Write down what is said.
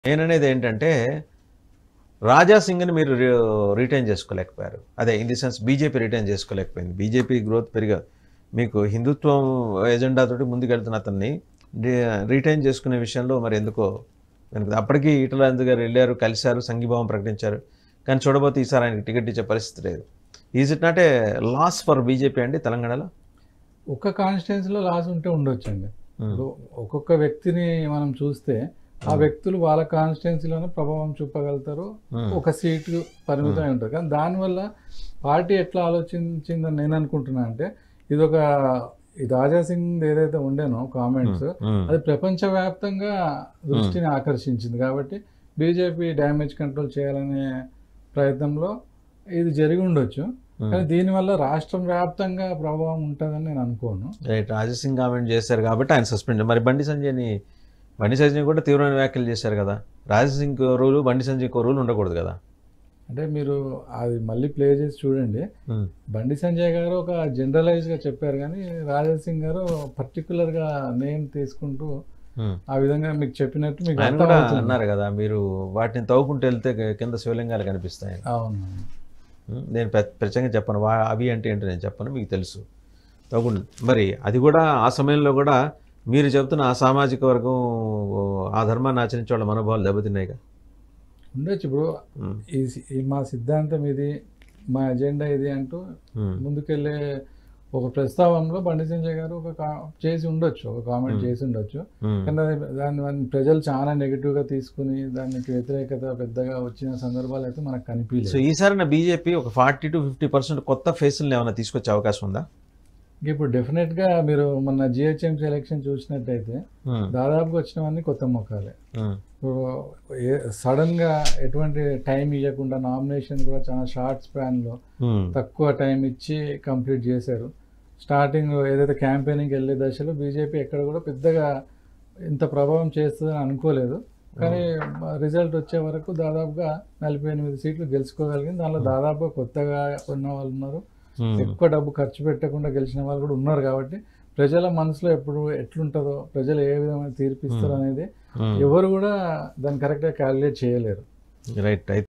నేననేది ఏంటంటే రాజా సింగ్ని మీరు రిటైన్ చేసుకోలేకపోయారు అదే in the sense BJP retain చేసుకోలేకపోయింది బీజేపీ గ్రోత్ పెరిగా మీకు హిందుత్వం ఎజెండా తోటి ముందుకెళ్తున్న అతన్ని రిటైన్ చేసుకునే విషయంలో మరి ఎందుకో వెనుక అప్పటికి ఈటల రాజేంద్ర గారు వెళ్ళారు కలిశారు సంఘీభావం ప్రకటించారు కానీ చూడబోతే ఈసారి ఆయనకి టికెట్ ఇచ్చే పరిస్థితి లేదు is it not a loss for BJP అండి తెలంగాణలో ఒక్క కాన్స్టిట్యున్సీలో లాస్ ఉంటే ఉండొచ్చండి ఇప్పుడు ఒక్కొక్క వ్యక్తిని మనం చూస్తే ఆ వ్యక్తులు వాళ్ళ కాన్స్టిట్యున్సీలోనే ప్రభావం చూపగలుగుతారు Hmm. ఒక సీటు పరిమితమై ఉంటుంది కానీ దానివల్ల పార్టీ ఎట్లా ఆలోచించిందని నేను అనుకుంటున్నా అంటే ఇది ఒక ఈ రాజా సింగ్ ఏదైతే ఉండేనో కామెంట్స్ మ్మ్. అది ప్రపంచవ్యాప్తంగా దృష్టిని ఆకర్షించింది కాబట్టి బీజేపీ డ్యామేజ్ కంట్రోల్ చేయాలనే ప్రయత్నంలో ఇది జరిగి ఉండొచ్చు కానీ దీనివల్ల రాష్ట్రం వ్యాప్తంగా ప్రభావం ఉంటుందని నేను అనుకోను రైట్ రాజసింగ్ కామెంట్ చేశారు కాబట్టి ఆయన సస్పెండ్ మరి బండి సంజయ్ని బండి సంజయ్ కూడా తీవ్రమైన వ్యాఖ్యలు చేశారు కదా రాజసింగ్ రూలు బండి సంజయ్ రూల్ ఉండకూడదు కదా అంటే మీరు అది మళ్ళీ ప్లే చేసి చూడండి మ్మ్. బండి సంజయ్ గారు ఒక జనరలైజ్ గా చెప్పారు కానీ రాజా సింగ్ గారు పర్టికులర్ గా నేమ్ తీసుకుంటూ మ్మ్. ఆ విధంగా మీకు చెప్పినట్టు మీకు ఆయన కూడా అర్థమవుతుంది. అన్నారు కదా మీరు వాటిని తవ్వుకుంటూ వెళ్తే కింద శివలింగాలు కనిపిస్తాయి అవును మ్మ్. నేను ప్ర- ప్రత్యేకంగా చెప్పను వా అవి అంటే ఏంటో నేను చెప్పను మీకు తెలుసు తవ్వుకుంటు మరి అది కూడా ఆ సమయంలో కూడా మీరు చెప్తున్న ఆ సామాజిక వర్గం ఆ ధర్మాన్ని ఆచరించే వాళ్ళ మనోభావాలు దెబ్బతిన్నాయిగా ఉండొచ్చు ఇప్పుడు మ్మ్. ఈ ఈ మా సిద్ధాంతం ఇది మా ఎజెండా ఇది అంటూ మ్మ్. ముందుకెళ్ళే ఒక ప్రస్తావనలో బండి సంజయ్ గారు ఒక కా- చేసి ఉండొచ్చు ఒక కామెంట్ Hmm. చేసి ఉండొచ్చు మ్మ్. కానీ అది దాన్ని దాన్ని ప్రజలు చాలా నెగిటివ్ గా తీసుకుని దానికి వ్యతిరేకత పెద్దగా వచ్చిన సందర్భాలు అయితే మనకు సో కనిపించలేదు ఈసారి నా బీజేపీ ఒక ఫార్టీ టు ఫిఫ్టీ పర్సెంట్ కొత్త ఫేసులను ఏమైనా తీసుకొచ్చే అవకాశం ఉందా ఇప్పుడు డెఫినెట్ గా మీరు మొన్న జిహెచ్ఎంసీ ఎలక్షన్ చూసినట్టయితే మ్మ్. దాదాపుగా వచ్చినవన్నీ కొత్త మొక్కలే మ్మ్. ఇప్పుడు సడన్ గా ఎటువంటి టైం ఇవ్వకుండా నామినేషన్ కూడా చాలా షార్ట్ స్పాన్ లో మ్మ్. తక్కువ టైం ఇచ్చి కంప్లీట్ చేశారు స్టార్టింగ్ ఏదైతే క్యాంపెయినింగ్ వెళ్ళే దశలో బీజేపీ ఎక్కడ కూడా పెద్దగా ఇంత ప్రభావం చేస్తుందని అనుకోలేదు కానీ రిజల్ట్ వచ్చే వరకు దాదాపుగా నలభై ఎనిమిది సీట్లు గెలుచుకోగలిగింది దానిలో దాదాపుగా కొత్తగా ఉన్న వాళ్ళు ఉన్నారు మ్మ్. ఎక్కువ డబ్బు ఖర్చు పెట్టకుండా గెలిచిన వాళ్ళు కూడా ఉన్నారు కాబట్టి ప్రజల మనసులో ఎప్పుడు ఎట్లుంటుందో ప్రజలు ఏ విధమైన తీర్పిస్తారు అనేది మ్మ్. ఎవరు కూడా దాన్ని కరెక్ట్గా క్యాలిక్యులేట్ చేయలేరు రైట్ అయితే